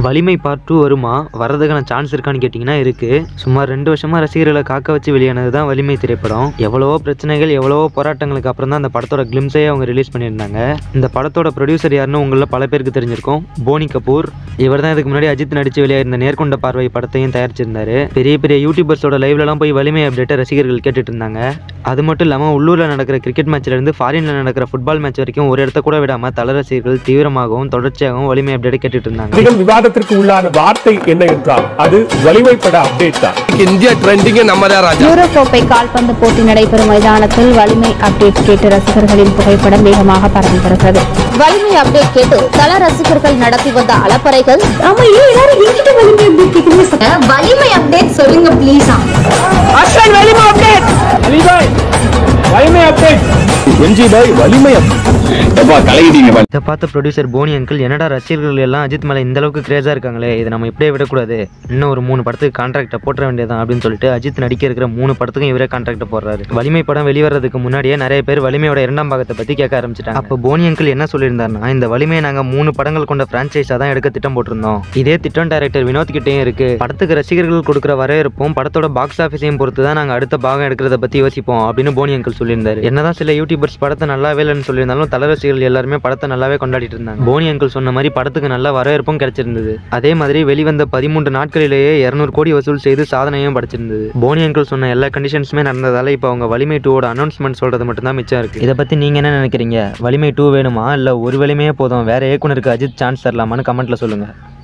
வலிமை part two வருமா வரதுக்கான சான்ஸ் இருக்கான்னு கேட்டிங்கன்னா இருக்குது சுமார் ரெண்டு வருஷமாக ரசிகர்களை காக்க வச்சு வெளியானது தான் வலிமை திரைப்படம் எவ்வளவோ பிரச்சனைகள் எவ்வளவோ போராட்டங்களுக்கு அப்புறம் தான் அந்த படத்தோட கிளிம்ஸே அவங்க ரிலீஸ் பண்ணியிருந்தாங்க இந்த படத்தோட ப்ரொடியூசர் யாருன்னு உங்களில் பல பேருக்கு தெரிஞ்சிருக்கும் போனி கபூர் இவர் தான் இதுக்கு முன்னாடி அஜித் நடிச்சு வெளியாயிருந்த நேர்கொண்ட பார்வை படத்தையும் தயாரிச்சிருந்தாரு பெரிய பெரிய யூடியூபர்ஸோட லைவ்லலாம் போய் வலிமை அப்டேட்டை ரசிகர்கள் கேட்டுட்டு இருந்தாங்க அது மட்டும் இல்லாமல் உள்ளூரில் நடக்கிற கிரிக்கெட் மேட்ச்ல இருந்து ஃபாரினில் நடக்கிற ஃபுட்பால் மேட்ச் வரைக்கும் ஒரு இடத்த கூட விடாமல் தல ரசிகர்கள் தீவிரமாகவும் தொடர்ச்சியாகவும் வலிமை அப்டேட் கேட்டுட்டு இருந்தாங்க அதிகம் விவாதத்திற்கு உள்ளான வார்த்தை என்ன என்றால் அது வலிமைப்பட அப்டேட் தான் இந்தியா ட்ரெண்டிங் நம்ம தான் ராஜா யூரோ கோப்பை கால்பந்து போட்டி நடைபெறும் மைதானத்தில் வலிமை அப்டேட் கேட்டு ரசிகர்களின் புகைப்படம் வேகமாக பரவி வருகிறது வலிமை அப்டேட் கேட்டு தல ரசிகர்கள் நடத்தி வந்த அலப்பறைகள் வலிமை அப்டேட் சொல்லுங்க ப்ளீஸ் எம்ஜி பாய் வலிமை இதை பார்த்த ப்ரொடியூசர் போனி அங்கிள் என்னடா ரசிகர்கள் எல்லாம் அஜித் மேலே இந்த அளவுக்கு கிரேஸாக இருக்காங்களே இதை நம்ம இப்படியே விடக்கூடாது இன்னும் ஒரு மூணு படத்துக்கு கான்ட்ராக்டை போட்டுற வேண்டியதான் அப்படின்னு சொல்லிட்டு அஜித் நடிக்க இருக்கிற மூணு படத்துக்கும் இவரே கான்ட்ராக்டை போடுறாரு வலிமை படம் வெளிவரதுக்கு முன்னாடியே நிறைய பேர் வலிமையோட இரண்டாம் பாகத்தை பற்றி கேட்க ஆரம்பிச்சிட்டாங்க அப்போ போனி அங்கிள் என்ன சொல்லியிருந்தாருன்னா இந்த வலிமையை நாங்கள் மூணு படங்கள் கொண்ட ஃப்ரான்ச்சைஸாக தான் எடுக்க திட்டம் போட்டிருந்தோம் இதே திட்டம் டைரக்டர் வினோத் கிட்டேயும் இருக்கு படத்துக்கு ரசிகர்கள் கொடுக்குற வரவேற்பும் படத்தோட பாக்ஸ் ஆஃபீஸையும் பொறுத்து தான் நாங்கள் அடுத்த பாகம் எடுக்கிறத பற்றி யோசிப்போம் அப்படின்னு போனி அங்கிள் சொல்லியிருந்தாரு என்னதான் சில யூடியூபர்ஸ் படத்தை நல்லாவே இல்லைன்னு சொல்லியிருந்தாலும் தல ரசிகர்கள் எல்லாருமே படத்தை நல்லாவே கொண்டாடிட்டு இருந்தாங்க போனி அங்கிள் சொன்ன மாதிரி படத்துக்கு நல்ல வரவேற்பும் கிடைச்சிருந்தது அதே மாதிரி வெளிவந்த பதிமூன்று நாட்களிலேயே இரநூறு கோடி வசூல் செய்து சாதனையும் படைச்சிருந்தது போனி அங்கிள் சொன்ன எல்லா கண்டிஷன்ஸுமே நடந்ததால இப்போ அவங்க வலிமை டூவோட அனௌன்ஸ்மெண்ட் சொல்றது மட்டும்தான் மிச்சம் இருக்கு இதை பத்தி நீங்க என்ன நினைக்கிறீங்க வலிமை டூ வேணுமா இல்ல ஒரு வலிமையே போதும் வேற இயக்குனருக்கு அஜித் சான்ஸ் தரலாமான்னு கமெண்ட்ல சொல்லுங்க